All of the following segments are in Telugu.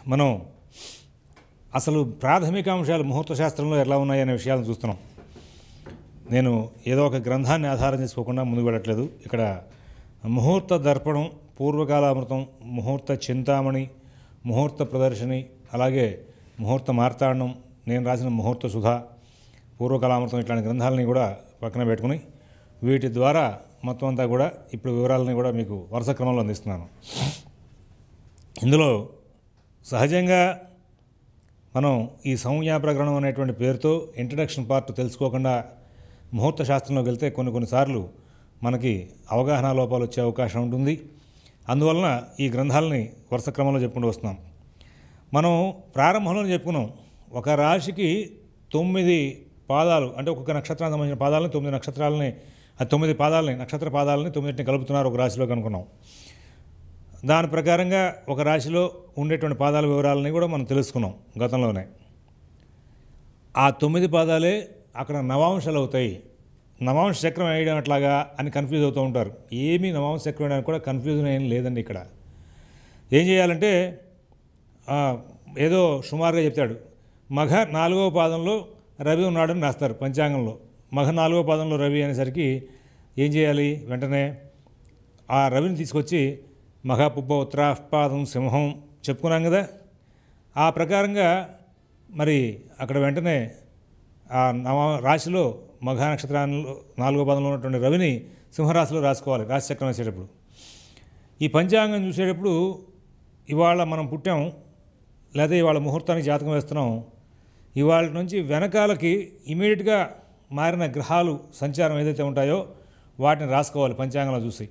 మనం అసలు ప్రాథమిక అంశాలు ముహూర్త శాస్త్రంలో ఎలా ఉన్నాయనే విషయాలను చూస్తున్నాం నేను ఏదో ఒక గ్రంథాన్ని ఆధారం చేసుకోకుండా ముందుకు వెళ్ళట్లేదు ఇక్కడ ముహూర్త దర్పణం పూర్వకాలామృతం ముహూర్త చింతామణి ముహూర్త ప్రదర్శని అలాగే ముహూర్త మార్తాండం నేను రాసిన ముహూర్త సుధా పూర్వకాలామృతం ఇట్లాంటి గ్రంథాలని కూడా పక్కన పెట్టుకుని వీటి ద్వారా మొత్తం అంతా కూడా ఇప్పుడు వివరాలని కూడా మీకు వరుస క్రమంలో అందిస్తున్నాను ఇందులో సహజంగా మనం ఈ సంజ్ఞాప్రకరణం అనేటువంటి పేరుతో ఇంట్రడక్షన్ పార్ట్ తెలుసుకోకుండా ముహూర్త శాస్త్రంలోకి వెళ్తే కొన్ని కొన్నిసార్లు మనకి అవగాహన లోపాలు వచ్చే అవకాశం ఉంటుంది అందువలన ఈ గ్రంథాలని వరుస క్రమంలో చెప్పుకుంటూ వస్తున్నాం మనం ప్రారంభంలో చెప్పుకున్నాం ఒక రాశికి తొమ్మిది పాదాలు అంటే ఒక్కొక్క నక్షత్రానికి సంబంధించిన పాదాలని తొమ్మిది నక్షత్రాలని ఆ తొమ్మిది పాదాలని నక్షత్ర పాదాలని తొమ్మిదింటిని కలుపుతున్నారు ఒక రాశిలో కనుక్కున్నాం దాని ప్రకారంగా ఒక రాశిలో ఉండేటువంటి పాదాల వివరాలని కూడా మనం తెలుసుకున్నాం గతంలోనే ఆ తొమ్మిది పాదాలే అక్కడ నవాంశాలు అవుతాయి నవాంశ చక్రం వేయడం అట్లాగా అని కన్ఫ్యూజ్ అవుతూ ఉంటారు ఏమీ నవాంశ చక్రం వేయడానికి కూడా కన్ఫ్యూజన్ ఏం లేదండి ఇక్కడ ఏం చేయాలంటే ఆ, ఏదో సుమారుగా చెప్తాడు మఘ నాలుగవ పాదంలో రవి ఉన్నాడని రాస్తారు పంచాంగంలో మఘ నాలుగవ పాదంలో రవి అనేసరికి ఏం చేయాలి వెంటనే ఆ రవిని తీసుకొచ్చి మఘ పుబ్బ ఉత్తరాపాదం సింహం చెప్పుకున్నాం కదా ఆ ప్రకారంగా మరి అక్కడ వెంటనే ఆ నవ రాశిలో మఘ నక్షత్రాల్లో నాలుగో పదంలో ఉన్నటువంటి రవిని సింహరాశిలో రాసుకోవాలి రాశి చక్రం వేసేటప్పుడు ఈ పంచాంగం చూసేటప్పుడు ఇవాళ మనం పుట్టాం లేదా ఇవాళ ముహూర్తానికి జాతకం వేస్తున్నాం ఇవాళ నుంచి వెనకాలకి ఇమీడియట్గా మారిన గ్రహాలు సంచారం ఏదైతే ఉంటాయో వాటిని రాసుకోవాలి పంచాంగంలో చూసి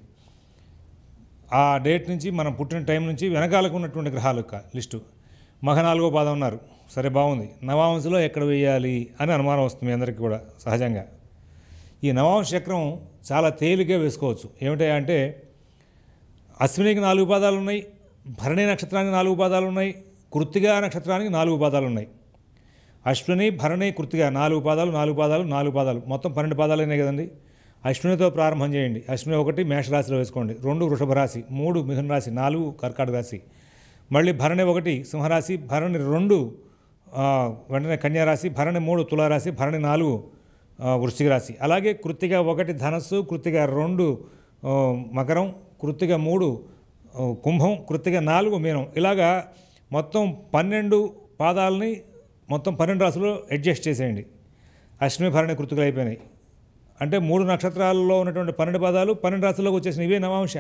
ఆ డేట్ నుంచి మనం పుట్టిన టైం నుంచి వెనకాలకు ఉన్నటువంటి గ్రహాల యొక్క లిస్టు మగ నాలుగో పాదం ఉన్నారు సరే బాగుంది నవాంశలో ఎక్కడ వేయాలి అని అనుమానం వస్తుంది మీ అందరికీ కూడా సహజంగా ఈ నవాంశ చక్రం చాలా తేలిగ్గా వేసుకోవచ్చు ఏమిటా అంటే అశ్వినికి నాలుగు పాదాలు ఉన్నాయి భరణి నక్షత్రానికి నాలుగు పాదాలు ఉన్నాయి కృత్తిగా నక్షత్రానికి నాలుగు పాదాలు ఉన్నాయి అశ్విని భరణి కృత్తిగా నాలుగు పాదాలు నాలుగు పాదాలు నాలుగు పాదాలు మొత్తం పన్నెండు పాదాలైనాయి కదండి అశ్వినితో ప్రారంభం చేయండి అశ్విని ఒకటి మేషరాశిలో వేసుకోండి రెండు వృషభ రాశి మూడు మిథున రాశి నాలుగు కర్కాటక రాశి మళ్ళీ భరణి ఒకటి సింహరాశి భరణి రెండు ఆ, వెంటనే కన్యారాశి భరణి మూడు తులారాశి భరణి నాలుగు ఆ, వృశ్చిక రాశి అలాగే కృత్తిక ఒకటి ధనస్సు కృత్తిక రెండు ఆ, మకరం కృత్తిక మూడు ఆ, కుంభం కృత్తిక నాలుగు మీనం ఇలాగా మొత్తం పన్నెండు పాదాలని మొత్తం పన్నెండు రాశుల్లో అడ్జస్ట్ చేసేయండి అశ్విని భరణి కృతికలు అయిపోయినాయి అంటే మూడు నక్షత్రాలలో ఉన్నటువంటి పన్నెండు పాదాలు పన్నెండు రాశుల్లోకి వచ్చేసిన ఇవే నవాంశ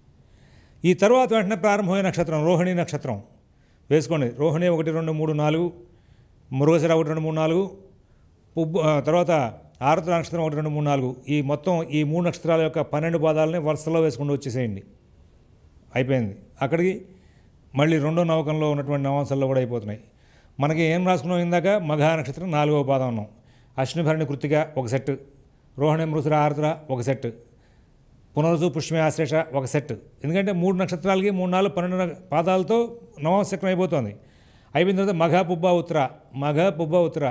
ఈ తర్వాత వెంటనే ప్రారంభమైన నక్షత్రం రోహిణి నక్షత్రం వేసుకోండి రోహిణి ఒకటి రెండు మూడు నాలుగు మృగశిర ఒకటి రెండు మూడు నాలుగు పుబ్బు ఆ, తర్వాత ఆరుద్ర నక్షత్రం ఒకటి రెండు మూడు నాలుగు ఈ మొత్తం ఈ మూడు నక్షత్రాల యొక్క పన్నెండు పాదాలని వరుసలో వేసుకుంటూ వచ్చేసేయండి అయిపోయింది అక్కడికి మళ్ళీ రెండో నవకంలో ఉన్నటువంటి నవాంశాల్లో కూడా అయిపోతున్నాయి మనకి ఏం రాసుకున్నాం ఇందాక మఘ నక్షత్రం నాలుగవ పాదం ఉన్నాం అశ్విని భరణి కృతిక ఒక సెట్ రోహిణి మృసుర ఆర్ద్ర ఒక సెట్ పునరుజు పుష్మి ఆశ్లేష ఒక సెట్ ఎందుకంటే మూడు నక్షత్రాలకి మూడు నాలుగు పన్నెండు న- పాదాలతో నవశక్రం అయిపోతుంది అయిపోయిన తర్వాత మఘ పుబ్బ ఉత్తర మఘ పుబ్బ ఉత్తర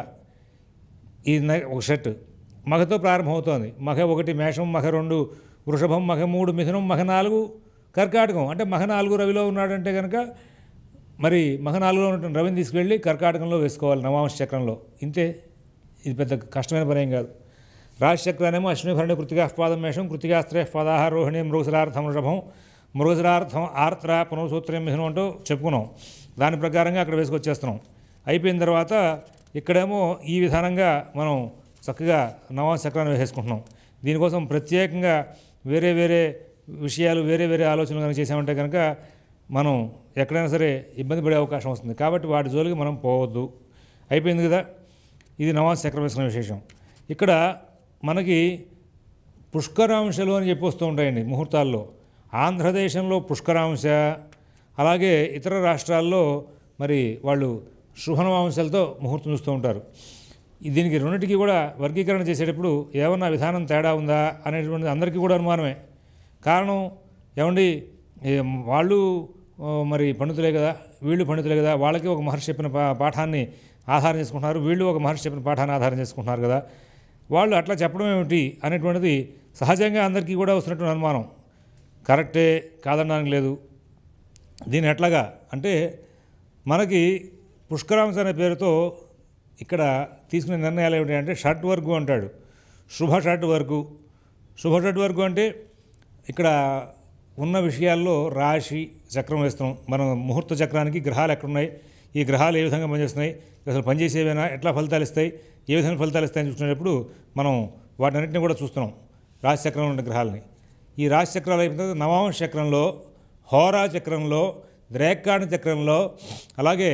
ఈ న- ఒక సెట్ మగతో ప్రారంభమవుతోంది మగ ఒకటి మేషం మగ రెండు వృషభం మగ మూడు మిథునం మగ నాలుగు కర్కాటకం అంటే మగ నాలుగు రవిలో ఉన్నాడంటే కనుక మరి మగ నాలుగులో ఉన్న రవిని తీసుకెళ్ళి కర్కాటకంలో వేసుకోవాలి నవాంశ చక్రంలో ఇంతే ఇది పెద్ద కష్టమైన పని ఏం కాదు రాశి చక్రానేమో అశ్విని భరణి కృతిగా పాదం మేషం కృతికాస్త్రే పదాహ రోహిణి మృగశరార్థం వృషభం మృగశరార్థం ఆర్ద్ర పునఃసూత్రం మిథునం అంటూ చెప్పుకున్నాం దాని ప్రకారంగా అక్కడ వేసుకొచ్చేస్తున్నాం అయిపోయిన తర్వాత ఇక్కడేమో ఈ విధానంగా మనం చక్కగా నవాంశ చక్రాన్ని వేసేసుకుంటున్నాం దీనికోసం ప్రత్యేకంగా వేరే వేరే విషయాలు వేరే వేరే ఆలోచనలు కనుక చేసామంటే కనుక మనం ఎక్కడైనా సరే ఇబ్బంది పడే అవకాశం వస్తుంది కాబట్టి వాటి జోలికి మనం పోవద్దు అయిపోయింది కదా ఇది నవాంశ చక్రం వేసుకున్న విశేషం ఇక్కడ మనకి పుష్కరాంశలు అని చెప్పి వస్తూ ఉంటాయండి ముహూర్తాల్లో ఆంధ్రదేశంలో పుష్కరాంశ అలాగే ఇతర రాష్ట్రాల్లో మరి వాళ్ళు శుభనవాంశాలతో ముహూర్తం చూస్తూ ఉంటారు ఈ దీనికి రెండింటికి కూడా వర్గీకరణ చేసేటప్పుడు ఏమన్నా విధానం తేడా ఉందా అనేటువంటిది అందరికీ కూడా అనుమానమే కారణం ఏమండి ఏ- వాళ్ళు ఆ, మరి పండితులే కదా వీళ్ళు పండితులే కదా వాళ్ళకి ఒక మహర్షి చెప్పిన పా పాఠాన్ని ఆధారం చేసుకుంటున్నారు వీళ్ళు ఒక మహర్షి చెప్పిన పాఠాన్ని ఆధారం చేసుకుంటున్నారు కదా వాళ్ళు అట్లా చెప్పడం ఏమిటి అనేటువంటిది సహజంగా అందరికీ కూడా వస్తున్నటువంటి అనుమానం కరెక్టే కాదనడానికి లేదు దీని ఎట్లాగా అంటే మనకి పుష్కరాంశ అనే పేరుతో ఇక్కడ తీసుకునే నిర్ణయాలు ఏమిటి అంటే షట్ వర్గు అంటాడు శుభ షట్ వర్గు శుభ షట్ వర్గు అంటే ఇక్కడ ఉన్న విషయాల్లో రాశి చక్రం వేస్తున్నాం మనం ముహూర్త చక్రానికి గ్రహాలు ఎక్కడున్నాయి ఈ గ్రహాలు ఏ విధంగా పనిచేస్తున్నాయి అసలు పనిచేసేవేనా ఎట్లా ఫలితాలు ఇస్తాయి ఏ విధంగా ఫలితాలు ఇస్తాయని చూసుకునేటప్పుడు మనం వాటన్నిటిని కూడా చూస్తున్నాం రాశి చక్రంలో ఉన్న గ్రహాలని ఈ రాశి చక్రాలు అయిపోయిన తర్వాత నవాంశ చక్రంలో హోరా చక్రంలో ద్రేకాణ చక్రంలో అలాగే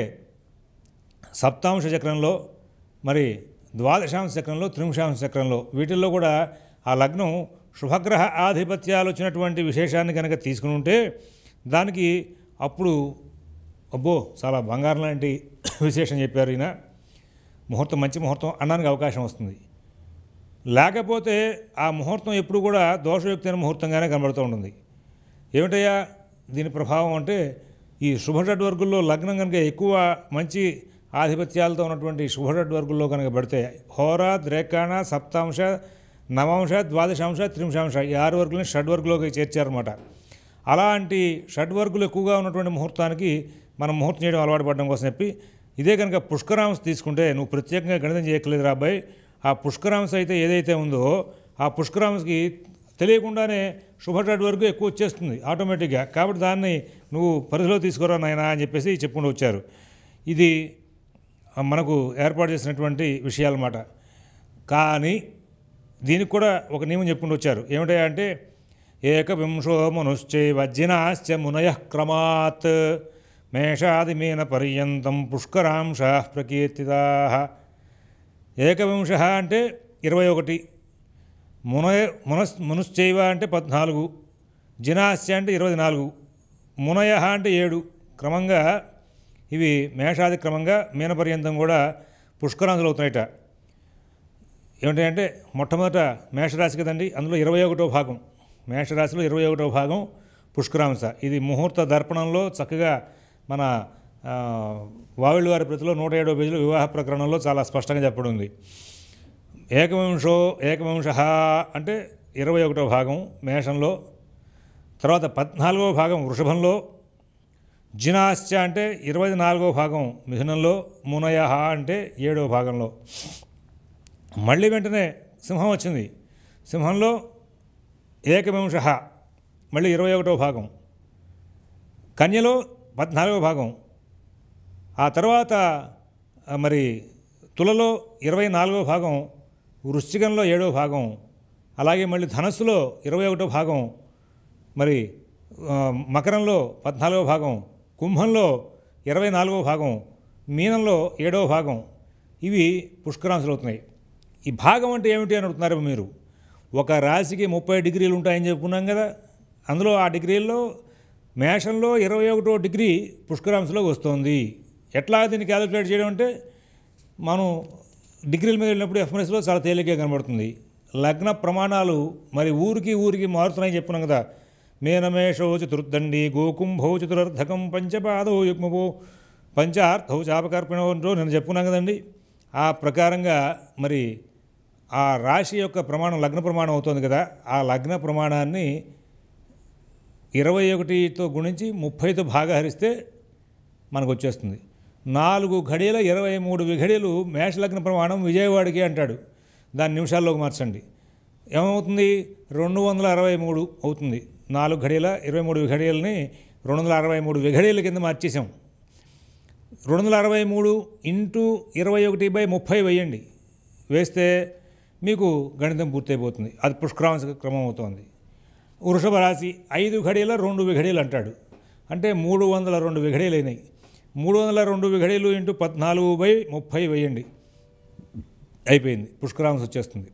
సప్తాంశ చక్రంలో మరి ద్వాదశాంశ చక్రంలో త్రింశాంశ చక్రంలో వీటిల్లో కూడా ఆ లగ్నం శుభగ్రహ ఆధిపత్యాలు వచ్చినటువంటి విశేషాన్ని కనుక తీసుకుని ఉంటే దానికి అప్పుడు అబ్బో చాలా బంగారం లాంటి విశేషం చెప్పారు ఈయన ముహూర్తం మంచి ముహూర్తం అనడానికి అవకాశం వస్తుంది లేకపోతే ఆ ముహూర్తం ఎప్పుడు కూడా దోషయుక్తైన ముహూర్తంగానే కనబడుతూ ఉంటుంది ఏమిటయ్యా దీని ప్రభావం అంటే ఈ శుభషడ్ వర్గుల్లో లగ్నం కనుక ఎక్కువ మంచి ఆధిపత్యాలతో ఉన్నటువంటి శుభషడ్ వర్గుల్లో కనుక పడితే హోరా ద్రేకాణ సప్తాంశ నవాంశ ద్వాదశాంశ త్రింశాంశ ఈ ఆరు వర్గులని షడ్వర్గులోకి చేర్చారన్నమాట అలాంటి షడ్వర్గులు ఎక్కువగా ఉన్నటువంటి ముహూర్తానికి మనం ముహూర్తం చేయడం అలవాటు పడడం కోసం చెప్పి ఇదే కనుక పుష్కరాంశ తీసుకుంటే నువ్వు ప్రత్యేకంగా గణితం చేయక్కర్లేదు రాబాయ్ ఆ పుష్కరాంశ అయితే ఏదైతే ఉందో ఆ పుష్కరాంశకి తెలియకుండానే శుభషడ్ వరకు ఎక్కువ వచ్చేస్తుంది ఆటోమేటిక్గా కాబట్టి దాన్ని నువ్వు పరిధిలో తీసుకురా నాయనా అని చెప్పేసి చెప్పుకుంటూ వచ్చారు ఇది మనకు ఏర్పాటు చేసినటువంటి విషయాలన్నమాట కానీ దీనికి కూడా ఒక నియమం చెప్పుకుంటూ వచ్చారు ఏమిటా అంటే ఏకవింశో మనుశ్చైవ జినాశ్చ మునయ క్రమాత్ మేషాదిమీన పర్యంతం పుష్కరాంశ ప్రకీర్తితా ఏకవింశ అంటే ఇరవై ఒకటి మునయ మునస్ మునుశ్చైవ అంటే పద్నాలుగు జినాస్య అంటే ఇరవై నాలుగు మునయ అంటే ఏడు క్రమంగా ఇవి మేషాది క్రమంగా మీనపర్యంతం కూడా పుష్కరాంశులు అవుతున్నాయట ఏమిటంటే మొట్టమొదట మేషరాశి కదండి అందులో ఇరవై ఒకటో భాగం మేషరాశిలో ఇరవై ఒకటో భాగం పుష్కరాంశ ఇది ముహూర్త దర్పణంలో చక్కగా మన ఆ, వావిళ్ళ వారి ప్రతిలో నూట ఏడో పేజీలో వివాహ ప్రకరణంలో చాలా స్పష్టంగా చెప్పడం ఉంది ఏకవింశో ఏకవింశ అంటే ఇరవై ఒకటో భాగం మేషంలో తర్వాత పద్నాలుగో భాగం వృషభంలో జినాశ్చ అంటే ఇరవై నాలుగో భాగం మిథునంలో మునయ అంటే ఏడో భాగంలో మళ్ళీ వెంటనే సింహం వచ్చింది సింహంలో ఏకవింశ మళ్ళీ ఇరవై ఒకటో భాగం కన్యలో పద్నాలుగో భాగం ఆ తర్వాత ఆ, మరి తులలో ఇరవై నాలుగో భాగం వృశ్చికంలో ఏడో భాగం అలాగే మళ్ళీ ధనస్సులో ఇరవై ఒకటో భాగం మరి ఆ, మకరంలో పద్నాలుగో భాగం కుంభంలో ఇరవై నాలుగో భాగం మీనంలో ఏడవ భాగం ఇవి పుష్కరాంశులు అవుతున్నాయి ఈ భాగం అంటే ఏమిటి అని అడుగుతున్నారు మీరు ఒక రాశికి ముప్పై డిగ్రీలు ఉంటాయని చెప్పుకున్నాం కదా అందులో ఆ డిగ్రీల్లో మేషంలో ఇరవై ఒకటో డిగ్రీ పుష్కరాంశంలో వస్తుంది ఎట్లా దీన్ని క్యాలిక్యులేట్ చేయడం అంటే మనం డిగ్రీల మీద వెళ్ళినప్పుడు ఎఫ్ఎంఎస్లో చాలా తేలిగ్గా కనబడుతుంది లగ్న ప్రమాణాలు మరి ఊరికి ఊరికి మారుతున్నాయని చెప్పున్నాం కదా మేనమేషో చతుర్దండి గోకుంభో చతురర్ధకం పంచపాదో యుగ్మవో పంచార్థౌ చాపకర్పిణో అంటూ నేను చెప్పుకున్నాను కదండి ఆ ప్రకారంగా మరి ఆ రాశి యొక్క ప్రమాణం లగ్న ప్రమాణం అవుతుంది కదా ఆ లగ్న ప్రమాణాన్ని ఇరవై ఒకటితో గుణించి ముప్పైతో భాగహరిస్తే మనకు వచ్చేస్తుంది నాలుగు ఘడియల ఇరవై మూడు విఘడియలు మేషలగ్న ప్రమాణం విజయవాడకి అంటాడు దాన్ని నిమిషాల్లోకి మార్చండి ఏమవుతుంది రెండు వందల అరవై మూడు అవుతుంది నాలుగు ఘడియల ఇరవై మూడు విఘడియలని రెండు వందల అరవై మూడు విఘడియల కింద మార్చేసాం రెండు వందల అరవై మూడు ఇంటూ ఇరవై ఒకటి బై ముప్పై వేయండి వేస్తే మీకు గణితం పూర్తయిపోతుంది అది పుష్కరాంశ క్రమం అవుతోంది వృషభ రాశి ఐదు ఘడియల రెండు విఘడియలు అంటాడు అంటే మూడు వందల రెండు విఘడియలు అయినాయి మూడు వందల రెండు విఘడియలు ఇంటూ పద్నాలుగు బై ముప్పై వేయండి అయిపోయింది పుష్కరాంశ వచ్చేస్తుంది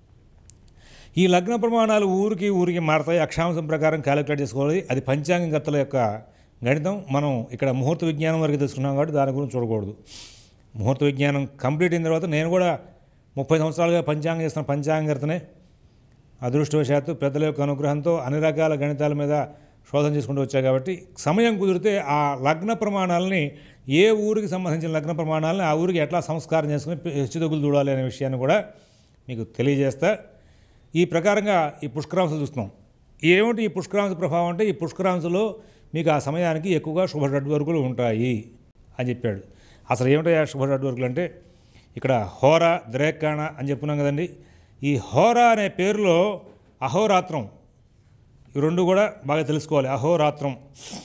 ఈ లగ్న ప్రమాణాలు ఊరికి ఊరికి మారతాయి అక్షాంశం ప్రకారం క్యాలిక్యులేట్ చేసుకోవాలి అది పంచాంగకర్తల యొక్క గణితం మనం ఇక్కడ ముహూర్త విజ్ఞానం వరకు తెలుసుకున్నాం కాబట్టి దాని గురించి చూడకూడదు ముహూర్త విజ్ఞానం కంప్లీట్ అయిన తర్వాత నేను కూడా ముప్పై సంవత్సరాలుగా పంచాంగం చేస్తున్న పంచాంగకర్తనే అదృష్టవశాత్తు పెద్దల యొక్క అనుగ్రహంతో అన్ని రకాల గణితాల మీద శోధన చేసుకుంటూ వచ్చా కాబట్టి సమయం కుదిరితే ఆ లగ్న ప్రమాణాలని ఏ ఊరికి సంబంధించిన లగ్న ప్రమాణాలని ఆ ఊరికి ఎట్లా సంస్కారం చేసుకుని హెచ్చుతగ్గులు చూడాలి అనే విషయాన్ని కూడా మీకు తెలియజేస్తా ఈ ప్రకారంగా ఈ పుష్కరాంశలు చూస్తున్నాం ఏమిటి ఈ పుష్కరాంశ ప్రభావం అంటే ఈ పుష్కరాంశలో మీకు ఆ సమయానికి ఎక్కువగా శుభ షడ్వర్గులు ఉంటాయి అని చెప్పాడు అసలు ఏమిటో శుభాడు వర్గులు అంటే ఇక్కడ హోరా ద్రేకాణ అని చెప్పుకున్నాం కదండి ఈ హోరా అనే పేరులో అహోరాత్రం ఈ రెండు కూడా బాగా తెలుసుకోవాలి అహోరాత్రం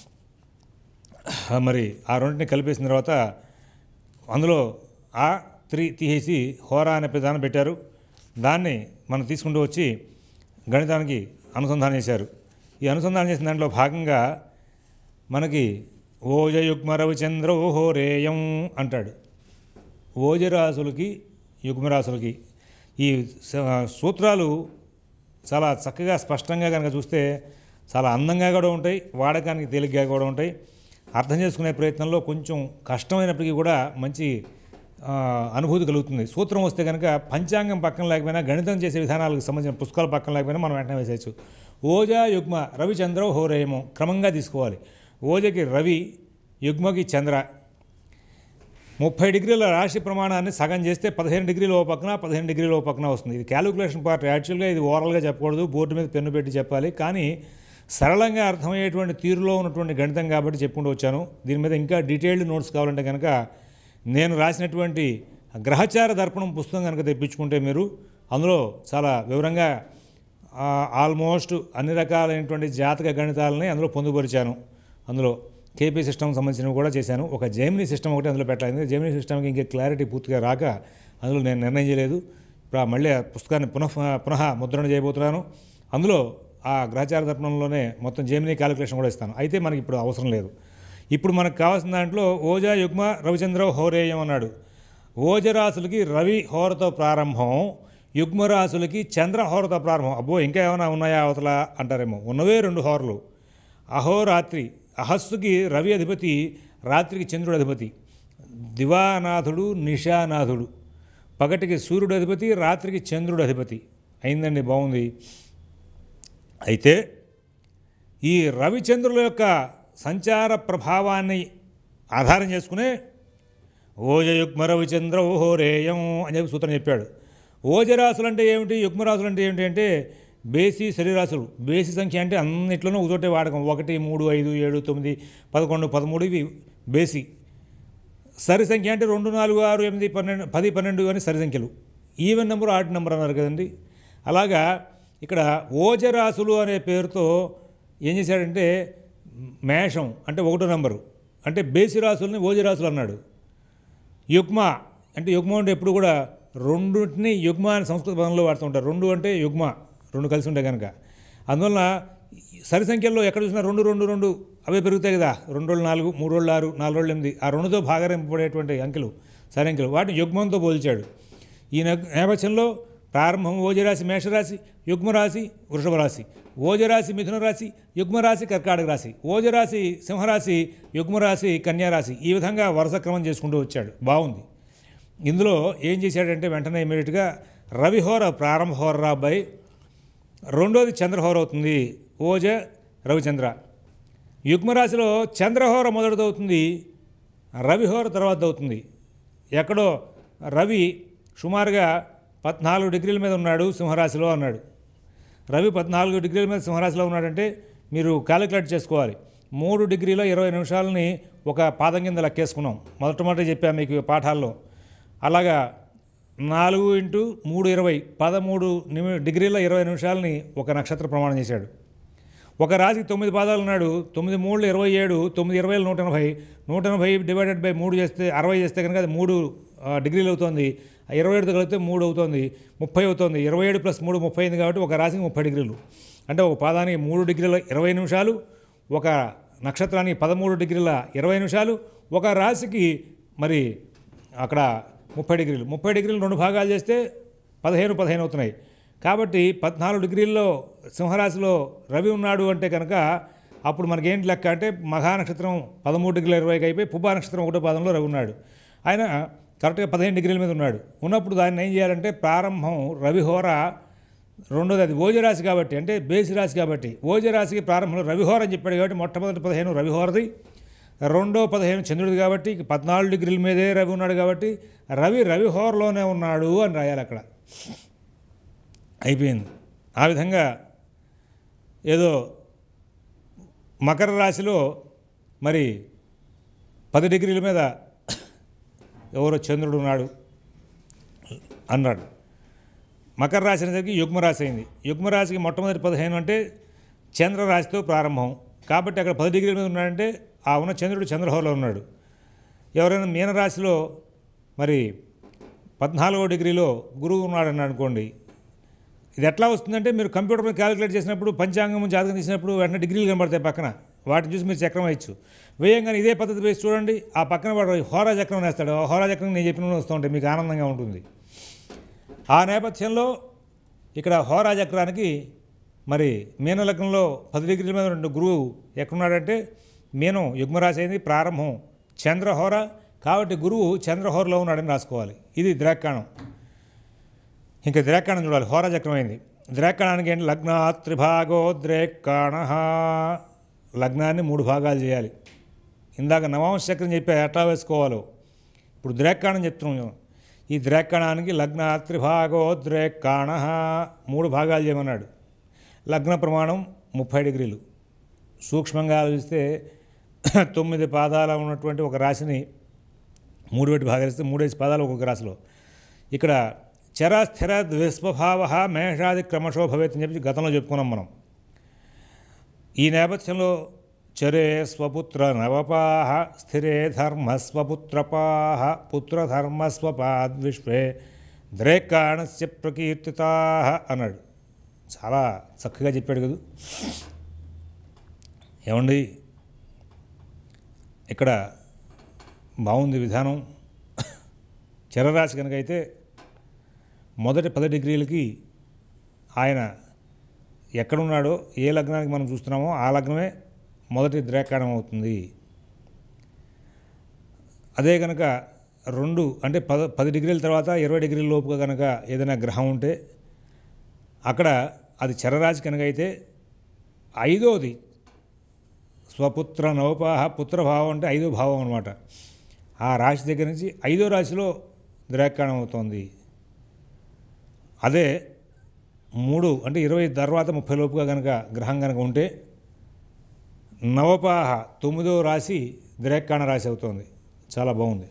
మరి ఆ రెండింటిని కలిపేసిన తర్వాత అందులో ఆ త్రీ తీసేసి హోరా అనే ప్రధానం పెట్టారు దాన్ని మనం తీసుకుంటూ వచ్చి గణితానికి అనుసంధానం చేశారు ఈ అనుసంధానం చేసిన దాంట్లో భాగంగా మనకి ఓజయుగ్మ రవిచంద్ర ఓహోరేయం అంటాడు ఓజరాశులకి యుగ్మరాశులకి ఈ స- సూత్రాలు చాలా చక్కగా స్పష్టంగా కనుక చూస్తే చాలా అందంగా కూడా ఉంటాయి వాడకానికి తేలిగ్గా కూడా ఉంటాయి అర్థం చేసుకునే ప్రయత్నంలో కొంచెం కష్టమైనప్పటికీ కూడా మంచి ఆ, అనుభూతి కలుగుతుంది సూత్రం వస్తే కనుక పంచాంగం పక్కన లేకపోయినా గణితం చేసే విధానాలకు సంబంధించిన పుస్తకాలు పక్కన లేకపోయినా మనం వెంటనే వేసేయచ్చు ఓజా యుగ్మ రవిచంద్ర హోరేయము క్రమంగా తీసుకోవాలి ఓజకి రవి యుగ్మకి చంద్ర ముప్పై డిగ్రీల రాశి ప్రమాణాన్ని సగం చేస్తే పదిహేను డిగ్రీల ఓ పక్కన పదిహేను డిగ్రీల ఓ పక్కన వస్తుంది ఇది క్యాలిక్యులేషన్ పార్ట్ యాక్చువల్గా ఇది ఓరల్గా చెప్పకూడదు బోర్డు మీద పెన్ను పెట్టి చెప్పాలి కానీ సరళంగా అర్థమయ్యేటువంటి తీరులో ఉన్నటువంటి గణితం కాబట్టి చెప్పుకుంటూ వచ్చాను దీని మీద ఇంకా డీటెయిల్డ్ నోట్స్ కావాలంటే కనుక నేను రాసినటువంటి గ్రహచార దర్పణం పుస్తకం కనుక తెప్పించుకుంటే మీరు అందులో చాలా వివరంగా ఆ, ఆల్మోస్ట్ అన్ని రకాలైనటువంటి జాతక గణితాలని అందులో పొందుపరిచాను అందులో కేపీ సిస్టమ్ సంబంధించినవి కూడా చేశాను ఒక జెమినీ సిస్టమ్ ఒకటి అందులో పెట్టాలి జెమినీ సిస్టమ్కి ఇంకా క్లారిటీ పూర్తిగా రాక అందులో నేను నిర్ణయం చేయలేదు ఇప్పుడు ఆ మళ్ళీ ఆ పుస్తకాన్ని పునః పునః ముద్రణ చేయబోతున్నాను అందులో ఆ గ్రహచార దర్పణంలోనే మొత్తం జెమినీ క్యాలిక్యులేషన్ కూడా ఇస్తాను అయితే మనకి ఇప్పుడు అవసరం లేదు ఇప్పుడు మనకు కావాల్సిన దాంట్లో ఓజా యుగ్మ రవిచంద్ర హోరేయం అన్నాడు ఓజరాశులకి రవి హోరతో ప్రారంభం యుగ్మరాశులకి చంద్ర హోరతో ప్రారంభం అబ్బో ఇంకా ఏమైనా ఉన్నాయా అవతల అంటారేమో ఉన్నవే రెండు హోరలు అహోరాత్రి అహస్సుకి రవి అధిపతి రాత్రికి చంద్రుడు అధిపతి దివానాథుడు నిషానాథుడు పగటికి సూర్యుడు అధిపతి రాత్రికి చంద్రుడు అధిపతి అయిందండి బాగుంది అయితే ఈ రవిచంద్రుల యొక్క సంచార ప్రభావాన్ని ఆధారం చేసుకునే ఓజయుగ్మ రవిచంద్ర ఓహోరేయం అని చెప్పి సూత్రం చెప్పాడు ఓజరాశులు అంటే ఏమిటి యుగ్మరాశులు అంటే ఏమిటి అంటే బేసి శరీరాశులు బేసి సంఖ్య అంటే అన్నిట్లోనూ ఒకచోటే వాడకం ఒకటి మూడు ఐదు ఏడు తొమ్మిది పదకొండు పదమూడు ఇవి బేసి సరి సంఖ్య అంటే రెండు నాలుగు ఆరు ఎనిమిది పన్నెండు పది పన్నెండు అని సరి సంఖ్యలు ఈవెన్ నెంబర్ ఆడ్ నెంబర్ అన్నారు కదండి అలాగా ఇక్కడ ఓజరాశులు అనే పేరుతో ఏం చేశాడంటే మేషం అంటే ఒకటో నెంబరు అంటే బేసి రాశుల్ని ఓజరాశులు అన్నాడు యుగ్మ అంటే యుగ్మ అంటే ఎప్పుడు కూడా రెండుని యుగ్మ అని సంస్కృత పదంలో వాడుతుంటారు రెండు అంటే యుగ్మ రెండు కలిసి ఉంటాయి కనుక అందువలన సరి సంఖ్యల్లో ఎక్కడ చూసినా రెండు రెండు రెండు అవే పెరుగుతాయి కదా రెండు రోజులు నాలుగు మూడు రోజులు ఆరు నాలుగు రోజులు ఎనిమిది ఆ రెండుతో భాగరింపబడేటువంటి అంకెలు సరి అంకెలు వాటిని యుగ్మంతో పోల్చాడు ఈ నె- నేపథ్యంలో ప్రారంభం ఓజరాశి మేషరాశి యుగ్మరాశి వృషభ రాశి ఓజరాశి మిథున రాశి యుగ్మరాశి కర్కాటక రాశి ఓజరాశి సింహరాశి యుగ్మరాశి కన్యారాశి ఈ విధంగా వరుస క్రమం చేసుకుంటూ వచ్చాడు బాగుంది ఇందులో ఏం చేశాడంటే వెంటనే ఇమీడియట్గా రవిహోర ప్రారంభ హోర రా అబ్బాయి రెండోది చంద్రహోర అవుతుంది ఓజ రవిచంద్ర యుగ్మరాశిలో చంద్రహోర మొదటిదవుతుంది రవిహోర తర్వాత అవుతుంది ఎక్కడో రవి సుమారుగా పద్నాలుగు డిగ్రీల మీద ఉన్నాడు సింహరాశిలో అన్నాడు రవి పద్నాలుగు డిగ్రీల మీద సింహరాశిలో ఉన్నాడంటే మీరు క్యాలిక్యులేట్ చేసుకోవాలి మూడు డిగ్రీల ఇరవై నిమిషాలని ఒక పాదం కింద లెక్కేసుకున్నాం మొదటమొదటి చెప్పాను మీకు ఈ పాఠాల్లో అలాగా నాలుగు ఇంటూ మూడు ఇరవై పదమూడు నిమి డిగ్రీల ఇరవై నిమిషాలని ఒక నక్షత్ర ప్రమాణం చేశాడు ఒక రాశికి తొమ్మిది పాదాలు ఉన్నాడు తొమ్మిది మూడు ఇరవై ఏడు తొమ్మిది ఇరవై నూట ఎనభై నూట ఎనభై డివైడెడ్ బై మూడు చేస్తే అరవై చేస్తే కనుక అది మూడు ఆ, డిగ్రీలు అవుతుంది ఆ ఇరవై ఏడుతో కలిపితే మూడు అవుతుంది ముప్పై అవుతుంది ఇరవై ఏడు ప్లస్ మూడు ముప్పై అయింది కాబట్టి ఒక రాశికి ముప్పై డిగ్రీలు అంటే ఒక పాదానికి మూడు డిగ్రీల ఇరవై నిమిషాలు ఒక నక్షత్రానికి పదమూడు డిగ్రీల ఇరవై నిమిషాలు ఒక రాశికి మరి అక్కడ ముప్పై డిగ్రీలు ముప్పై డిగ్రీలు రెండు భాగాలు చేస్తే పదిహేను పదిహేను అవుతున్నాయి కాబట్టి పద్నాలుగు డిగ్రీల్లో సింహరాశిలో రవి ఉన్నాడు అంటే కనుక అప్పుడు మనకేంటి లెక్క అంటే మఘా నక్షత్రం పదమూడు డిగ్రీల ఇరవైకి అయిపోయి పుబ్బా నక్షత్రం ఒకటో పాదంలో రవి ఉన్నాడు ఆయన కరెక్ట్గా పదిహేను డిగ్రీల మీద ఉన్నాడు ఉన్నప్పుడు దాన్ని ఏం చేయాలంటే ప్రారంభం రవిహోర రెండోది అది ఓజరాశి కాబట్టి అంటే బేసి రాశి కాబట్టి ఓజరాశికి ప్రారంభంలో రవిహోర అని చెప్పాడు కాబట్టి మొట్టమొదటి పదిహేను రవిహోరది రెండో పదిహేను చంద్రుడు కాబట్టి పద్నాలుగు డిగ్రీల మీదే రవి ఉన్నాడు కాబట్టి రవి రవిహోరలోనే ఉన్నాడు అని రాయాలి అక్కడ అయిపోయింది ఆ విధంగా ఏదో మకర రాశిలో మరి పది డిగ్రీల మీద ఎవరో చంద్రుడు ఉన్నాడు అన్నాడు మకర రాశి అనేసరికి యుగ్మరాశి అయింది యుగ్మరాశికి మొట్టమొదటి పదిహేను అంటే చంద్రరాశితో ప్రారంభం కాబట్టి అక్కడ పది డిగ్రీల మీద ఉన్నాడంటే ఆ ఉన్న చంద్రుడు చంద్రహోరలో ఉన్నాడు ఎవరైనా మీనరాశిలో మరి పద్నాలుగో డిగ్రీలో గురువు ఉన్నాడని అనుకోండి ఇది ఎట్లా వస్తుందంటే మీరు కంప్యూటర్ మీద క్యాలిక్యులేట్ చేసినప్పుడు పంచాంగం జాతకం తీసినప్పుడు వెంటనే డిగ్రీలు కనబడతాయి పక్కన వాటిని చూసి మీరు చక్రం వేయచ్చు వేయంగానే ఇదే పద్ధతి వేసి చూడండి ఆ పక్కన వాడు హోరా చక్రం వేస్తాడు ఆ హోరా చక్రం నేను చెప్పిన వస్తూ ఉంటాయి మీకు ఆనందంగా ఉంటుంది ఆ నేపథ్యంలో ఇక్కడ హోరా చక్రానికి మరి మీన లగ్నంలో పది డిగ్రీల మీద రెండు గురువు ఎక్కడున్నాడంటే మీనం యుగ్మరాశి అయింది ప్రారంభం చంద్రహోర కాబట్టి గురువు చంద్రహోరలో ఉన్నాడని రాసుకోవాలి ఇది ద్రాక్షాణం ఇంకా ద్రాక్షాణం చూడాలి హోరా చక్రం అయింది ద్రాక్షాణానికి ఏంటి లగ్న త్రిభాగో ద్రేక్షాణ లగ్నాన్ని మూడు భాగాలు చేయాలి ఇందాక నవాంశ చక్రం చెప్పి ఎట్లా వేసుకోవాలో ఇప్పుడు ద్రేక్షాణం చెప్తున్నాం ఈ ద్రేక్షాణానికి లగ్న త్రిభాగో ద్రేక్షాణ మూడు భాగాలు చేయమన్నాడు లగ్న ప్రమాణం ముప్పై డిగ్రీలు సూక్ష్మంగా ఆలోచిస్తే తొమ్మిది పాదాల ఉన్నటువంటి ఒక రాశిని మూడు పెట్టి భాగాలిస్తే మూడేసి పాదాలు ఒక్కొక్క రాశిలో ఇక్కడ చర స్థిర ద్విస్వభావ మేషాది క్రమశో భవేత్ అని చెప్పి గతంలో చెప్పుకున్నాం మనం ఈ నేపథ్యంలో చరే స్వపుత్ర నవపాహ స్థిరే ధర్మ స్వపుత్రపాహ పుత్రధర్మ స్వపాద్ విశ్వే ద్రేకాణస్య ప్రకీర్తితా అన్నాడు చాలా చక్కగా చెప్పాడు కదా ఏమండి ఇక్కడ బాగుంది విధానం చరరాశి కనుక అయితే మొదటి పది డిగ్రీలకి ఆయన ఎక్కడున్నాడో ఏ లగ్నానికి మనం చూస్తున్నామో ఆ లగ్నమే మొదటి ద్రేకాణం అవుతుంది అదే కనుక రెండు అంటే పద పది డిగ్రీల తర్వాత ఇరవై డిగ్రీల లోపుగా కనుక ఏదైనా గ్రహం ఉంటే అక్కడ అది చరరాశి కనుక అయితే ఐదోది స్వపుత్ర నవపాహ పుత్రభావం అంటే ఐదో భావం అనమాట ఆ రాశి దగ్గర నుంచి ఐదో రాశిలో ద్రాక్షాణం అవుతోంది అదే మూడు అంటే ఇరవై తర్వాత ముప్పై లోపుగా కనుక గ్రహం కనుక ఉంటే నవపాహ తొమ్మిదో రాశి ద్రేక్షాణ రాశి అవుతోంది చాలా బాగుంది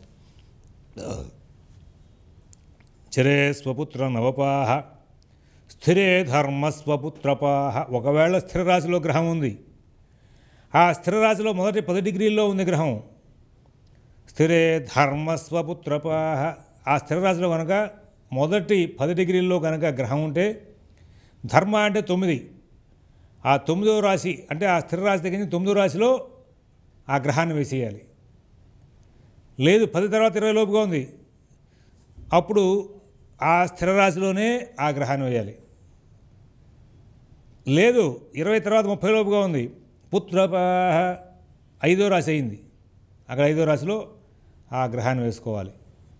చరే స్వపుత్ర నవపాహ స్థిరే ధర్మ స్వపుత్రపాహ ఒకవేళ స్థిర రాశిలో గ్రహం ఉంది ఆ స్థిర రాశిలో మొదటి పది డిగ్రీల్లో ఉంది గ్రహం స్థిరే ధర్మ స్వపుత్రపాహ ఆ స్థిర రాశిలో కనుక మొదటి పది డిగ్రీల్లో కనుక గ్రహం ఉంటే ధర్మ అంటే తొమ్మిది ఆ తొమ్మిదో రాశి అంటే ఆ స్థిర రాశి దగ్గర నుంచి తొమ్మిదో రాశిలో ఆ గ్రహాన్ని వేసేయాలి లేదు పది తర్వాత ఇరవై లోపుగా ఉంది అప్పుడు ఆ స్థిర రాశిలోనే ఆ గ్రహాన్ని వేయాలి లేదు ఇరవై తర్వాత ముప్పై లోపుగా ఉంది పుత్రపాహ ఐదో రాశి అయింది అక్కడ ఐదో రాశిలో ఆ గ్రహాన్ని వేసుకోవాలి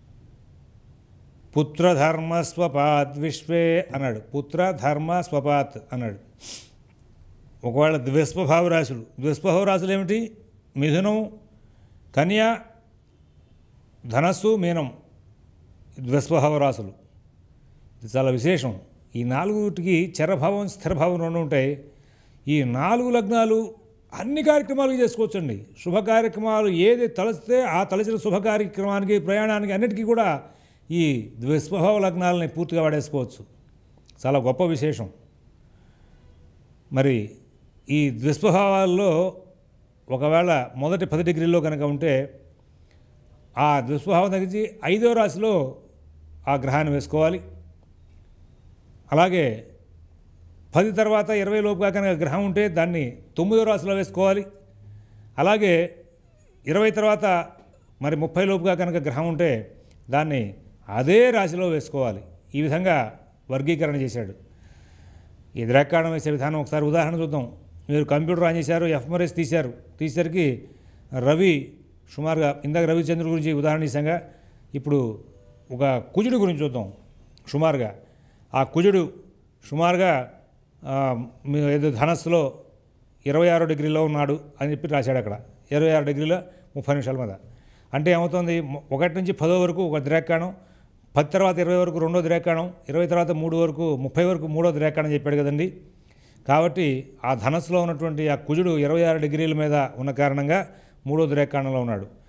పుత్రధర్మ స్వపాత్ విశ్వే అన్నాడు పుత్ర ధర్మ స్వపాత్ అన్నాడు ఒకవేళ ద్విస్వభావ రాశులు ద్విస్వభావ రాశులు ఏమిటి మిథునం కన్య ధనస్సు మీనం ద్విస్వభావ రాశులు ఇది చాలా విశేషం ఈ నాలుగుటికి చరభావం స్థిరభావం రెండు ఉంటాయి ఈ నాలుగు లగ్నాలు అన్ని కార్యక్రమాలు చేసుకోవచ్చండి శుభ కార్యక్రమాలు ఏది తలస్తే ఆ తలచిన శుభ కార్యక్రమానికి ప్రయాణానికి అన్నిటికీ కూడా ఈ ద్విస్వభావ లగ్నాలని పూర్తిగా వాడేసుకోవచ్చు చాలా గొప్ప విశేషం మరి ఈ ద్విస్వభావాల్లో ఒకవేళ మొదటి పది డిగ్రీల్లో కనుక ఉంటే ఆ దుస్వభావం తగ్గించి ఐదో రాశిలో ఆ గ్రహాన్ని వేసుకోవాలి అలాగే పది తర్వాత ఇరవై లోపుగా కనుక గ్రహం ఉంటే దాన్ని తొమ్మిదో రాశిలో వేసుకోవాలి అలాగే ఇరవై తర్వాత మరి ముప్పై లోపుగా కనుక గ్రహం ఉంటే దాన్ని అదే రాశిలో వేసుకోవాలి ఈ విధంగా వర్గీకరణ చేశాడు ఈ ద్రాక్షాణం వేసే విధానం ఒకసారి ఉదాహరణ చూద్దాం మీరు కంప్యూటర్ ఆన్ చేశారు ఎఫ్ఎంఆర్ఎస్ తీశారు తీసేసరికి రవి సుమారుగా ఇందాక రవిచంద్రుడి గురించి ఉదాహరణ ఇచ్చాగా ఇప్పుడు ఒక కుజుడు గురించి చూద్దాం సుమారుగా ఆ కుజుడు సుమారుగా ఆ, మీ ఏదో ధనస్సులో ఇరవై ఆరు డిగ్రీలో ఉన్నాడు అని చెప్పి రాశాడు అక్కడ ఇరవై ఆరు డిగ్రీల ముప్పై నిమిషాల మీద అంటే ఏమవుతుంది మొ- ఒకటి నుంచి పదో వరకు ఒక ద్రేకాణం పది తర్వాత ఇరవై వరకు రెండో ద్రేకాణం ఇరవై తర్వాత మూడు వరకు ముప్పై వరకు మూడో ద్రేకాణం చెప్పాడు కదండి కాబట్టి ఆ ధనస్సులో ఉన్నటువంటి ఆ కుజుడు ఇరవై ఆరు డిగ్రీల మీద ఉన్న కారణంగా మూడో ద్రేకాణంలో ఉన్నాడు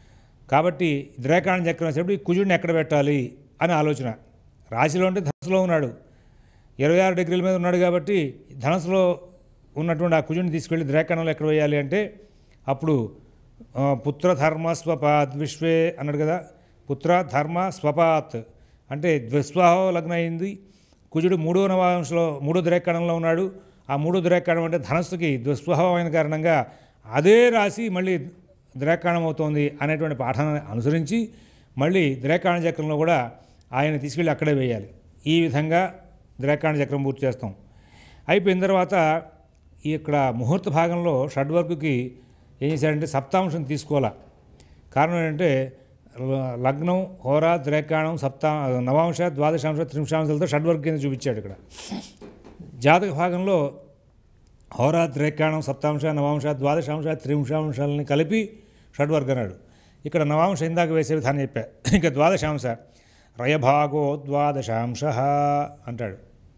కాబట్టి ద్రేకాణ చక్రం వేసేటప్పుడు ఈ కుజుడిని ఎక్కడ పెట్టాలి అని ఆలోచన రాశిలో అంటే ధనుసులో ఉన్నాడు ఇరవై ఆరు డిగ్రీల మీద ఉన్నాడు కాబట్టి ధనస్సులో ఉన్నటువంటి ఆ కుజుని తీసుకెళ్ళి ద్రేకణంలో ఎక్కడ వేయాలి అంటే అప్పుడు ఆ, పుత్ర ధర్మ స్వపాత్ విశ్వే అన్నాడు కదా పుత్ర ధర్మ స్వపాత్ అంటే ద్విస్వాహో లగ్నం అయింది కుజుడు మూడో నవాంశంలో మూడో ద్రేకణంలో ఉన్నాడు ఆ మూడో ద్రేకణం అంటే ధనస్సుకి ద్విస్వభావం అయిన కారణంగా అదే రాశి మళ్ళీ ద్రేకాణం అవుతోంది అనేటువంటి పాఠాన్ని అనుసరించి మళ్ళీ ద్రేకాణ చక్రంలో కూడా ఆయన తీసుకెళ్ళి అక్కడే వేయాలి ఈ విధంగా ద్రేకాణ చక్రం పూర్తి చేస్తాం అయిపోయిన తర్వాత ఈ ఇక్కడ ముహూర్త భాగంలో షడ్వర్గుకి ఏం చేశాడంటే సప్తాంశం తీసుకోవాలా కారణం ఏంటంటే ల- లగ్నం హోరా ద్రేకాణం సప్తా నవాంశ ద్వాదశాంశ త్రింశాంశాలతో షడ్వర్గ కింద చూపించాడు ఇక్కడ జాతక భాగంలో హోరా ద్రేకాణం సప్తాంశ నవాంశ ద్వాదశాంశ త్రింశాంశాలని కలిపి షడ్వర్గ అన్నాడు ఇక్కడ నవాంశ ఇందాక వేసే విధానం చెప్పా ఇంకా ద్వాదశాంశ రయభాగో ద్వాదశాంశ అంటాడు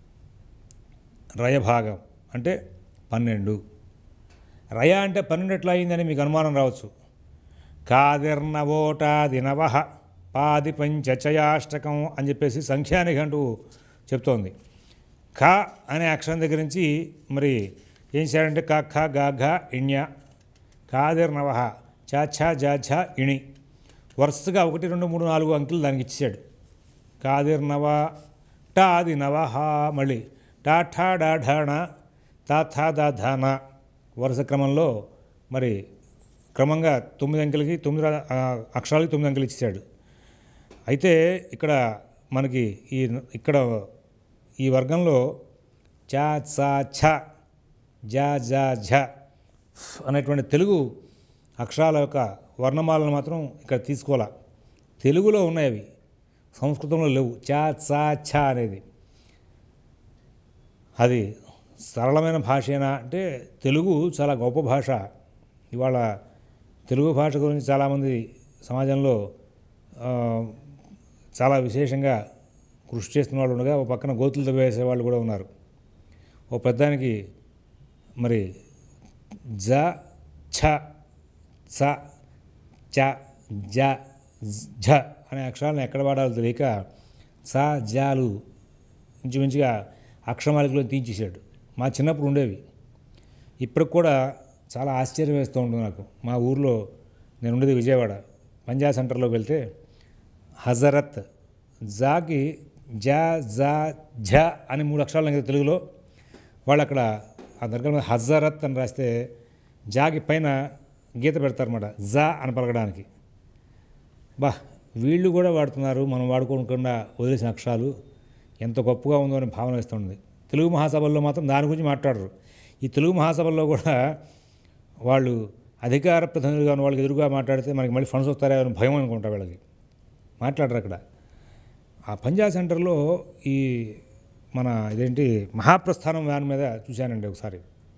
రయభాగం అంటే పన్నెండు రయ అంటే పన్నెండు ఎట్లా అయిందని మీకు అనుమానం రావచ్చు కాదిర్నవోటాదినవ పాది పంచచయాష్టకం అని చెప్పేసి సంఖ్యానిఘంటు చెప్తోంది ఖ అనే అక్షరం దగ్గర నుంచి మరి ఏం చేశాడంటే క ఖ గ ఘ ఇణ్య కాదిర్నవ చ ఛ జ ఝ ఇణి వరుసగా ఒకటి రెండు మూడు నాలుగు అంకెలు దానికి ఇచ్చాడు కాదిర్నవ టాది నవ హ మళ్ళీ టా ఠా డా ఢాణ తా థా దా ధాన వరుస క్రమంలో మరి క్రమంగా తొమ్మిది అంకెలకి తొమ్మిది రా- ఆ, అక్షరాలకి తొమ్మిది అంకెలు ఇచ్చాడు అయితే ఇక్కడ మనకి ఈ ఇక్కడ ఈ వర్గంలో చా చా ఛ జా జా ఝ అనేటువంటి తెలుగు అక్షరాల యొక్క వర్ణమాలను మాత్రం ఇక్కడ తీసుకోవాలా తెలుగులో ఉన్నాయి అవి సంస్కృతంలో లేవు చా చా ఛ అనేది అది సరళమైన భాషేనా అంటే తెలుగు చాలా గొప్ప భాష ఇవాళ తెలుగు భాష గురించి చాలామంది సమాజంలో ఆ, చాలా విశేషంగా కృషి చేస్తున్న వాళ్ళు ఉండగా ఒక పక్కన గోతులు వేసే వాళ్ళు కూడా ఉన్నారు ఓ పెద్దానికి మరి జ ఛ స చ జ ఝ అనే అక్షరాలను ఎక్కడ వాడాలో తెలియక స జాలు ఇంచుమించుగా అక్షరమాలికలో తీయించేశాడు మా చిన్నప్పుడు ఉండేవి ఇప్పటికి కూడా చాలా ఆశ్చర్యం వేస్తూ ఉంటుంది నాకు మా ఊర్లో నేను ఉండేది విజయవాడ పంజాబ్ సెంటర్లోకి వెళ్తే హజరత్ జాకి జా జా ఝ అని మూడు అక్షరాలు ఉన్నాయి కదా తెలుగులో వాళ్ళు అక్కడ ఆ దర్గా మీద హజరత్ అని రాస్తే జాకి పైన గీత పెడతారన్నమాట జా అని పలకడానికి బా వీళ్ళు కూడా వాడుతున్నారు మనం వాడుకోకుండా వదిలేసిన అక్షరాలు ఎంత గొప్పగా ఉందో అని భావన వేస్తుంది తెలుగు మహాసభల్లో మాత్రం దాని గురించి మాట్లాడరు ఈ తెలుగు మహాసభల్లో కూడా వాళ్ళు అధికార ప్రతినిధులుగా ఉన్న వాళ్ళకి ఎదురుగా మాట్లాడితే మనకి మళ్ళీ ఫండ్స్ వస్తారా అని భయం అనుకుంటా వీళ్ళకి మాట్లాడరు అక్కడ ఆ పంజాబ్ సెంటర్లో ఈ మన ఇదేంటి మహాప్రస్థానం వ్యాన్ మీద చూశానండి ఒకసారి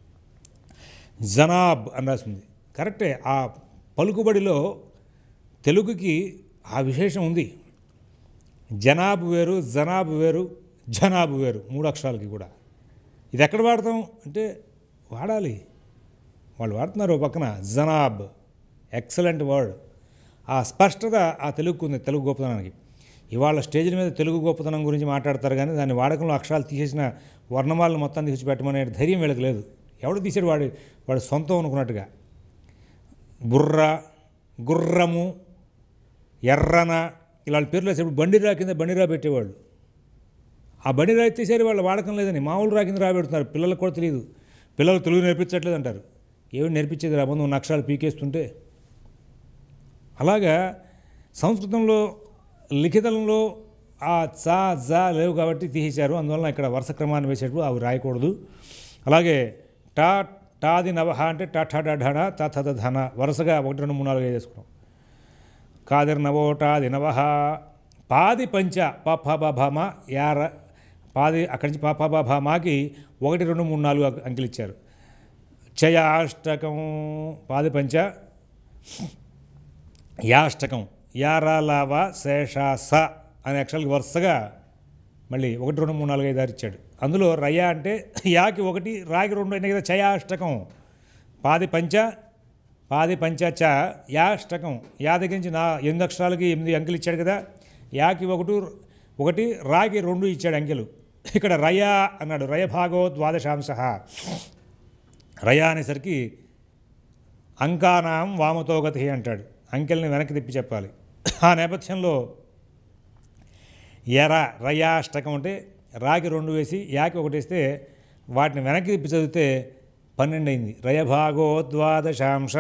జనాబ్ అని రాసింది కరెక్టే ఆ పలుకుబడిలో తెలుగుకి ఆ విశేషం ఉంది జనాబు వేరు జనాబు వేరు జనాబు వేరు మూడు అక్షరాలకి కూడా ఇది ఎక్కడ వాడతాం అంటే వాడాలి వాళ్ళు వాడుతున్నారు ఓ పక్కన జనాబ్ ఎక్సలెంట్ వర్డ్ ఆ స్పష్టత ఆ తెలుగుకు ఉంది తెలుగు గొప్పతనానికి ఇవాళ స్టేజ్ల మీద తెలుగు గొప్పతనం గురించి మాట్లాడతారు కానీ దాని వాడకంలో అక్షరాలు తీసేసిన వర్ణమాలను మొత్తం తీసి పెట్టమనే ధైర్యం వీళ్ళకి లేదు ఎవడు తీసాడు వాడి వాడు సొంతం అనుకున్నట్టుగా బుర్ర గుర్రము ఎర్రన ఇలాంటి పేర్లు వేసేప్పుడు బండిరా కింద బండిరా పెట్టేవాళ్ళు ఆ బండిరా ఎత్తేసారి వాళ్ళు వాడకం లేదని మామూలు రా కింద రాబెడుతున్నారు పిల్లలకు కూడా తెలియదు పిల్లలు తెలుగు నేర్పించట్లేదు అంటారు ఏమి నేర్పించేది రా ముందు ఉన్న అక్షరాలు పీకేస్తుంటే అలాగా సంస్కృతంలో లిఖితంలో ఆ చా జా లేవు కాబట్టి తీసేశారు అందువలన ఇక్కడ వరుస క్రమాన్ని వేసేటప్పుడు అవి రాయకూడదు అలాగే టా టాది నవహ అంటే టా ఠా డా ఢా తా థ ద ధన వరుసగా ఒకటి రెండు మూడు నాలుగు వేసుకున్నాం కాదిర్ నవోటాది నవహ పాది పంచ ప ఫ బ భ మ యార పాది అక్కడి నుంచి ప ఫ బ భ మాకి ఒకటి రెండు మూడు నాలుగు అంక- అంకెలు ఇచ్చారు చయాష్టకం పాది పంచ యాష్టకం యారాలావ శేషాస అనే అక్షరాలకి వరుసగా మళ్ళీ ఒకటి రెండు మూడు నాలుగు ఐదు ఆరు ఇచ్చాడు అందులో రయ అంటే యాకి ఒకటి రాకి రెండు అయినాయి కదా చయాష్టకం పాది పంచ పాది పంచచ యాష్టకం యా దగ్గర నుంచి నా ఎనిమిది అక్షరాలకి ఎనిమిది అంకెలు ఇచ్చాడు కదా యాకి ఒకటి ఒకటి రాకి రెండు ఇచ్చాడు అంకెలు ఇక్కడ రయ అన్నాడు రయ భాగో ద్వాదశాంశ రయ అనేసరికి అంకానాం వామతో గతి అంటాడు అంకెల్ని వెనక్కి తిప్పి చెప్పాలి ఆ నేపథ్యంలో ఎర రయాష్టకం అంటే రాకి రెండు వేసి యాకి ఒకటి వేస్తే వాటిని వెనక్కి తిప్పి చదివితే పన్నెండు అయింది రయభాగో ద్వాదశాంశ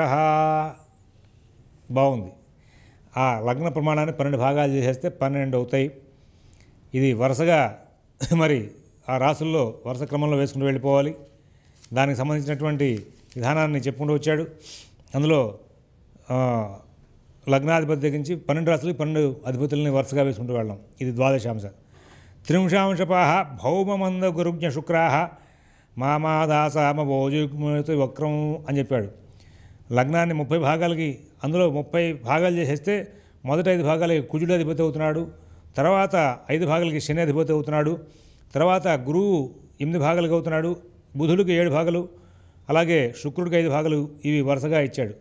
బాగుంది ఆ లగ్న ప్రమాణాన్ని పన్నెండు భాగాలు చేసేస్తే పన్నెండు అవుతాయి ఇది వరుసగా మరి ఆ రాసుల్లో వరుస క్రమంలో వేసుకుంటూ వెళ్ళిపోవాలి దానికి సంబంధించినటువంటి విధానాన్ని చెప్పుకుంటూ వచ్చాడు అందులో ఆ, లగ్నాధిపతి దగ్గర నుంచి పన్నెండు రాసులు పన్నెండు అధిపతులని వరుసగా వేసుకుంటూ వెళ్ళాం ఇది ద్వాదశాంశ త్రింశాంశపాహ భౌమమంద గురుజ్ఞ శుక్రాహ మామాదాసామ భోజుమతి వక్రం అని చెప్పాడు లగ్నాన్ని ముప్పై భాగాలకి అందులో ముప్పై భాగాలు చేసేస్తే మొదటి ఐదు భాగాలకి కుజుడు అధిపతి అవుతున్నాడు తర్వాత ఐదు భాగాలకి శని అధిపతి అవుతున్నాడు తర్వాత గురువు ఎనిమిది భాగాలకు అవుతున్నాడు బుధుడికి ఏడు భాగాలు అలాగే శుక్రుడికి ఐదు భాగాలు ఇవి వరుసగా ఇచ్చాడు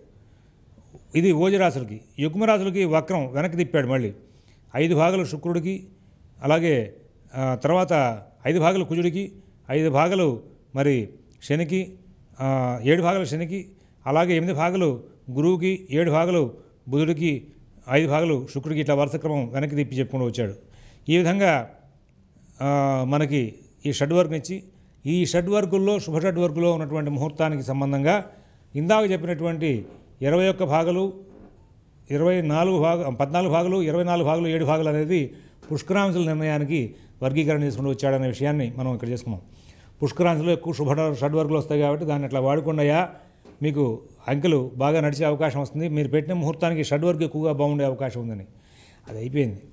ఇది ఓజరాశులకి యుగ్మరాశులకి వక్రం వెనక్కి తిప్పాడు మళ్ళీ ఐదు భాగాలు శుక్రుడికి అలాగే ఆ, తర్వాత ఐదు భాగాలు కుజుడికి ఐదు భాగాలు మరి శనికి ఆ, ఏడు భాగాలు శనికి అలాగే ఎనిమిది భాగాలు గురువుకి ఏడు భాగాలు బుధుడికి ఐదు భాగాలు శుక్రుడికి ఇట్లా వరుస క్రమం వెనక్కి తిప్పి చెప్పుకుంటూ వచ్చాడు ఈ విధంగా ఆ, మనకి ఈ షడ్వర్గం ఇచ్చి ఈ షడ్వర్గుల్లో శుభ షడ్వర్గులో ఉన్నటువంటి ముహూర్తానికి సంబంధంగా ఇందాక చెప్పినటువంటి ఇరవై ఒక్క భాగాలు ఇరవై నాలుగు భాగ పద్నాలుగు భాగాలు ఇరవై నాలుగు భాగాలు ఏడు భాగాలు అనేది పుష్కరాంశుల నిర్ణయానికి వర్గీకరణ చేసుకుంటూ వచ్చాడనే విషయాన్ని మనం ఇక్కడ చేసుకున్నాం పుష్కరాంశులు ఎక్కువ శుభ షడ్వర్గులు వస్తాయి కాబట్టి దాన్ని అట్లా వాడుకుండాయా మీకు అంకెలు బాగా నడిచే అవకాశం వస్తుంది మీరు పెట్టిన ముహూర్తానికి షడ్వర్గం ఎక్కువగా బాగుండే అవకాశం ఉందని అది అయిపోయింది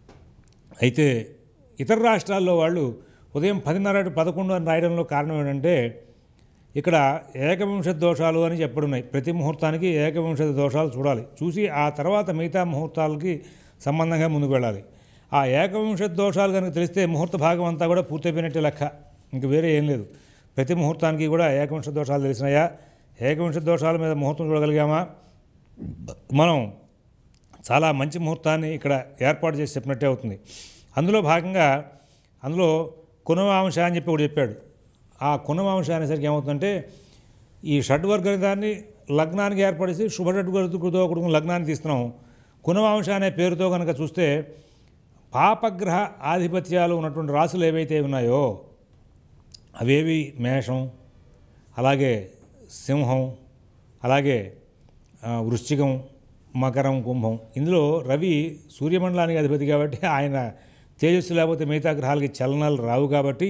అయితే ఇతర రాష్ట్రాల్లో వాళ్ళు ఉదయం పదిన్నర టు పదకొండు అని రాయడంలో కారణం ఏంటంటే ఇక్కడ ఏకవింశతి దోషాలు అని చెప్పడున్నాయి ప్రతి ముహూర్తానికి ఏకవింశతి దోషాలు చూడాలి చూసి ఆ తర్వాత మిగతా ముహూర్తాలకి సంబంధంగా ముందుకు వెళ్ళాలి ఆ ఏకవింశతి దోషాలు కనుక తెలిస్తే ముహూర్త భాగం అంతా కూడా పూర్తయిపోయినట్టే లెక్క ఇంక వేరే ఏం లేదు ప్రతి ముహూర్తానికి కూడా ఏకవింశతి దోషాలు తెలిసినాయా ఏకవింశతి దోషాల మీద ముహూర్తం చూడగలిగామా మనం చాలా మంచి ముహూర్తాన్ని ఇక్కడ ఏర్పాటు చేసి చెప్పినట్టే అవుతుంది అందులో భాగంగా అందులో కునవాంశ అని చెప్పి ఒకటి చెప్పాడు ఆ కునవాంశ అనేసరికి ఏమవుతుందంటే ఈ షడ్వర్గ దాన్ని లగ్నానికి ఏర్పడేసి శుభ షడ్వర్గతో కూడుకున్న లగ్నాన్ని తీస్తున్నాం కునవాంశ అనే పేరుతో కనుక చూస్తే పాపగ్రహ ఆధిపత్యాలు ఉన్నటువంటి రాసులు ఏవైతే ఉన్నాయో అవేవి మేషం అలాగే సింహం అలాగే ఆ, వృశ్చికం మకరం కుంభం ఇందులో రవి సూర్యమండలానికి అధిపతి కాబట్టి ఆయన తేజస్సు లేకపోతే మిగతా గ్రహాలకి చలనాలు రావు కాబట్టి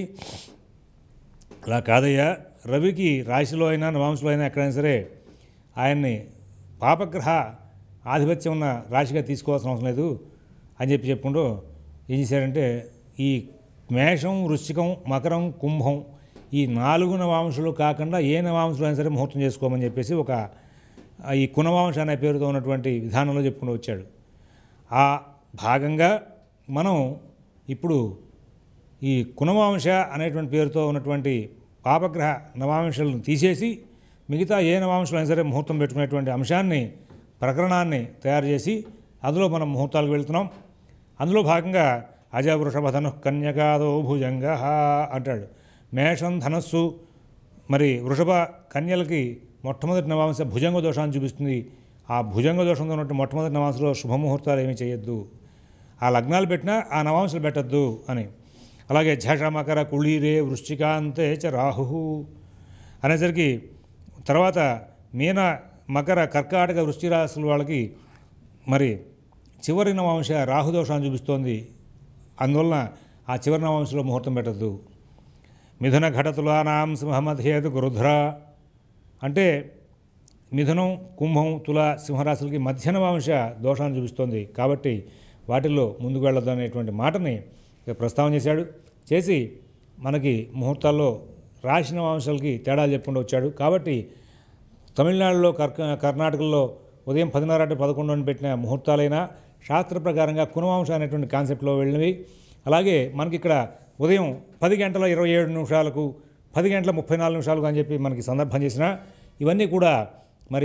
అలా కాదయ్యా రవికి రాశిలో అయినా నవాంశలో అయినా ఎక్కడైనా సరే ఆయన్ని పాపగ్రహ ఆధిపత్యం ఉన్న రాశిగా తీసుకోవాల్సిన అవసరం లేదు అని చెప్పి చెప్పుకుంటూ ఏం చేశారంటే ఈ మేషం వృశ్చికం మకరం కుంభం ఈ నాలుగు నవాంశలు కాకుండా ఏ నవాంశలు అయినా సరే ముహూర్తం చేసుకోమని చెప్పేసి ఒక ఆ, ఈ కునవాంశ అనే పేరుతో ఉన్నటువంటి విధానంలో చెప్పుకుంటూ వచ్చాడు ఆ భాగంగా మనం ఇప్పుడు ఈ కునవాంశ అనేటువంటి పేరుతో ఉన్నటువంటి పాపగ్రహ నవాంశాలను తీసేసి మిగతా ఏ నవాంశాలు అయినా సరే ముహూర్తం పెట్టుకునేటువంటి అంశాన్ని ప్రకరణాన్ని తయారు చేసి అందులో మనం ముహూర్తాలకు వెళ్తున్నాం అందులో భాగంగా అజ వృషభ ధను కన్యకాదో భుజంగ అంటాడు మేషం ధనస్సు మరి వృషభ కన్యలకి మొట్టమొదటి నవాంశ భుజంగ దోషాన్ని చూపిస్తుంది ఆ భుజంగ దోషంతో ఉన్నట్టు మొట్టమొదటి నవాంశలో శుభముహూర్తాలు ఏమీ చేయొద్దు ఆ లగ్నాలు పెట్టినా ఆ నవాంశాలు పెట్టద్దు అని అలాగే ఝష మకర కుళీరే వృశ్చికాంతే చ రాహు అనేసరికి తర్వాత మీన మకర కర్కాటక వృష్టి రాశుల వాళ్ళకి మరి చివరి నవాంశ రాహుదోషాన్ని చూపిస్తోంది అందువలన ఆ చివరి నవాంశలో ముహూర్తం పెట్టద్దు మిథున ఘటతులానాం సింహమధ్యేతు గురుధ్ర అంటే మిథునం కుంభం తుల సింహరాశులకి మధ్య నవాంశ దోషాన్ని చూపిస్తోంది కాబట్టి వాటిల్లో ముందుకు వెళ్ళొద్దు అనేటువంటి మాటని ఇక ప్రస్తావన చేశాడు చేసి మనకి ముహూర్తాల్లో రాశి నవాంశాలకి తేడాలు చెప్పుకుంటూ వచ్చాడు కాబట్టి తమిళనాడులో కర్క కర్ణాటకలో ఉదయం పదిన్నర టు పదకొండు అని పెట్టిన ముహూర్తాలైనా శాస్త్ర ప్రకారంగా కునవాంశ అనేటువంటి కాన్సెప్ట్లో వెళ్ళినవి అలాగే మనకి ఇక్కడ ఉదయం పది గంటల ఇరవై ఏడు నిమిషాలకు పది గంటల ముప్పై నాలుగు నిమిషాలకు అని చెప్పి మనకి సందర్భం చేసిన ఇవన్నీ కూడా మరి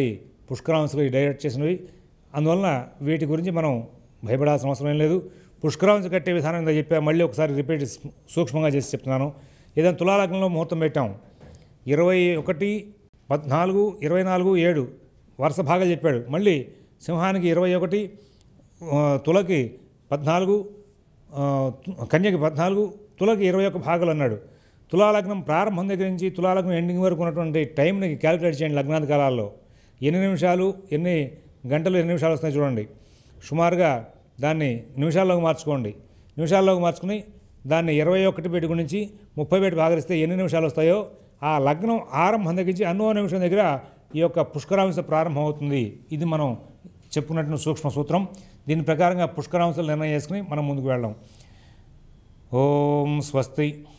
పుష్కరాంశకు డైరెక్ట్ చేసినవి అందువలన వీటి గురించి మనం భయపడాల్సిన అవసరం ఏం లేదు పుష్కరాంశ కట్టే విధానం ఏదో చెప్పా మళ్ళీ ఒకసారి రిపీట్ సూక్ష్మంగా చేసి చెప్తున్నాను ఏదైనా తులాలగ్నంలో ముహూర్తం పెట్టాం ఇరవై ఒకటి పద్నాలుగు ఇరవై నాలుగు ఏడు వరుస భాగాలు చెప్పాడు మళ్ళీ సింహానికి ఇరవై ఒకటి ఆ, తులకి పద్నాలుగు ఆ, తు- కన్యకి పద్నాలుగు తులకి ఇరవై ఒక్క భాగాలు అన్నాడు తులాలగ్నం ప్రారంభం దగ్గర నుంచి తులాలగ్నం ఎండింగ్ వరకు ఉన్నటువంటి టైంని క్యాలిక్యులేట్ చేయండి లగ్నాది కాలాల్లో ఎన్ని నిమిషాలు ఎన్ని గంటలు ఎన్ని నిమిషాలు వస్తాయి చూడండి సుమారుగా దాన్ని నిమిషాల్లోకి మార్చుకోండి నిమిషాల్లోకి మార్చుకుని దాన్ని ఇరవై ఒకటి పెట్టి గురించి ముప్పై పెట్టి భాగరిస్తే ఎన్ని నిమిషాలు వస్తాయో ఆ లగ్నం ఆరంభం దగ్గర నుంచి అన్నో నిమిషం దగ్గర ఈ యొక్క పుష్కరాంశ ప్రారంభం అవుతుంది ఇది మనం చెప్పుకున్నటువంటి సూక్ష్మ సూత్రం దీని ప్రకారంగా పుష్కరాంశాలు నిర్ణయం చేసుకుని మనం ముందుకు వెళ్దాం ఓం స్వస్తి